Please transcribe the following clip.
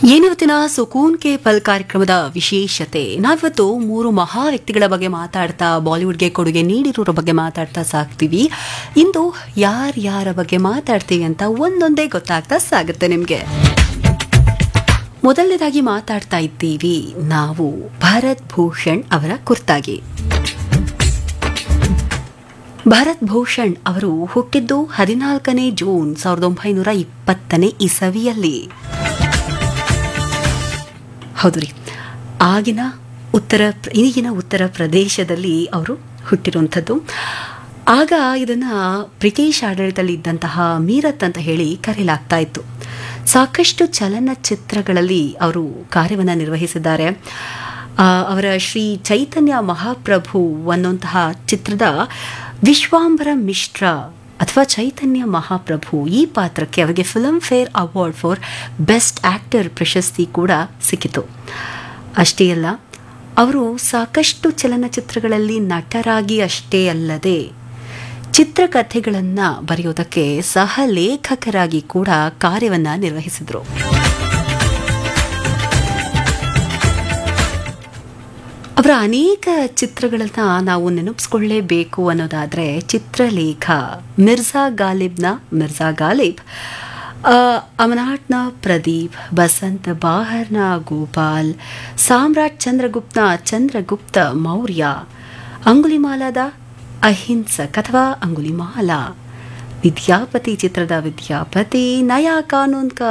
ಏನಿವತ್ತಿನ ಸುಕೂನ್ K ಪಲ್ ಕಾರ್ಯಕ್ರಮದ ವಿಶೇಷತೆ ನಾವಿವತ್ತು ಮೂರು ಮಹಾ ವ್ಯಕ್ತಿಗಳ ಬಗ್ಗೆ ಮಾತಾಡ್ತಾ ಬಾಲಿವುಡ್ಗೆ ಕೊಡುಗೆ ನೀಡಿರೋರ ಬಗ್ಗೆ ಮಾತಾಡ್ತಾ ಸಾಕ್ತೀವಿ ಇಂದು ಯಾರ್ಯಾರ ಬಗ್ಗೆ ಮಾತಾಡ್ತೀವಿ ಅಂತ ಒಂದೊಂದೇ ಗೊತ್ತಾಗ್ತಾ ಸಾಗುತ್ತೆ ನಿಮಗೆ ಮೊದಲನೇದಾಗಿ ಮಾತಾಡ್ತಾ ಇದ್ದೀವಿ ನಾವು ಭರತ್ ಭೂಷಣ್ ಅವರ ಕುರ್ತಾಗಿ ಭರತ್ ಭೂಷಣ್ ಅವರು ಹುಟ್ಟಿದ್ದು ಹದಿನಾಲ್ಕನೇ ಜೂನ್ ಸಾವಿರದ ಒಂಬೈನೂರ ಇಪ್ಪತ್ತನೇ ಇಸವಿಯಲ್ಲಿ ಹೌದು ರೀ ಆಗಿನ ಉತ್ತರ ಈಗಿನ ಉತ್ತರ ಪ್ರದೇಶದಲ್ಲಿ ಅವರು ಹುಟ್ಟಿರುವಂಥದ್ದು ಆಗ ಇದನ್ನು ಬ್ರಿಟಿಷ್ ಆಡಳಿತದಲ್ಲಿ ಇದ್ದಂತಹ ಮೀರತ್ ಅಂತ ಹೇಳಿ ಕರೆಯಲಾಗ್ತಾ ಇತ್ತು ಸಾಕಷ್ಟು ಚಲನಚಿತ್ರಗಳಲ್ಲಿ ಅವರು ಕಾರ್ಯವನ್ನು ನಿರ್ವಹಿಸಿದ್ದಾರೆ ಆ, ಅವರ ಶ್ರೀ ಚೈತನ್ಯ ಮಹಾಪ್ರಭು ಅನ್ನುವಂತಹ ಚಿತ್ರದ ವಿಶ್ವಾಂಬರ ಮಿಶ್ರ ಅಥವಾ ಚೈತನ್ಯ ಮಹಾಪ್ರಭು ಈ ಪಾತ್ರಕ್ಕೆ ಅವರಿಗೆ Filmfare award for best actor ಪ್ರಶಸ್ತಿ ಕೂಡ ಸಿಕ್ಕಿತು ಅಷ್ಟೇ ಅಲ್ಲ ಅವರು ಸಾಕಷ್ಟು ಚಲನಚಿತ್ರಗಳಲ್ಲಿ ನಟರಾಗಿ ಅಷ್ಟೇ ಅಲ್ಲದೆ ಚಿತ್ರಕಥೆಗಳನ್ನು ಬರೆಯೋದಕ್ಕೆ ಸಹ ಲೇಖಕರಾಗಿ ಕೂಡ ಕಾರ್ಯವನ್ನು ನಿರ್ವಹಿಸಿದರು ಅವರ ಅನೇಕ ಚಿತ್ರಗಳನ್ನ ನಾವು ನೆನಪಿಸ್ಕೊಳ್ಳೇಬೇಕು ಅನ್ನೋದಾದರೆ ಚಿತ್ರಲೇಖ ಮಿರ್ಜಾ ಗಾಲಿಬ್ನ ಮಿರ್ಜಾ ಗಾಲಿಬ್ ಆ, ಅಮನಾಟ್ನ ಪ್ರದೀಪ್ ಬಸಂತ್ ಬಾಹರ್ನ ಗೋಪಾಲ್ ಸಾಮ್ರಾಟ್ ಚಂದ್ರಗುಪ್ತನ ಚಂದ್ರಗುಪ್ತ ಮೌರ್ಯ ಅಂಗುಲಿಮಾಲಾದ ಅಹಿಂಸಕ್ ಅಥವಾ ಅಂಗುಲಿಮಾಲ ವಿದ್ಯಾಪತಿ ಚಿತ್ರದ ವಿದ್ಯಾಪತಿ ನಯಾ ಕಾನೂನ್ ಕಾ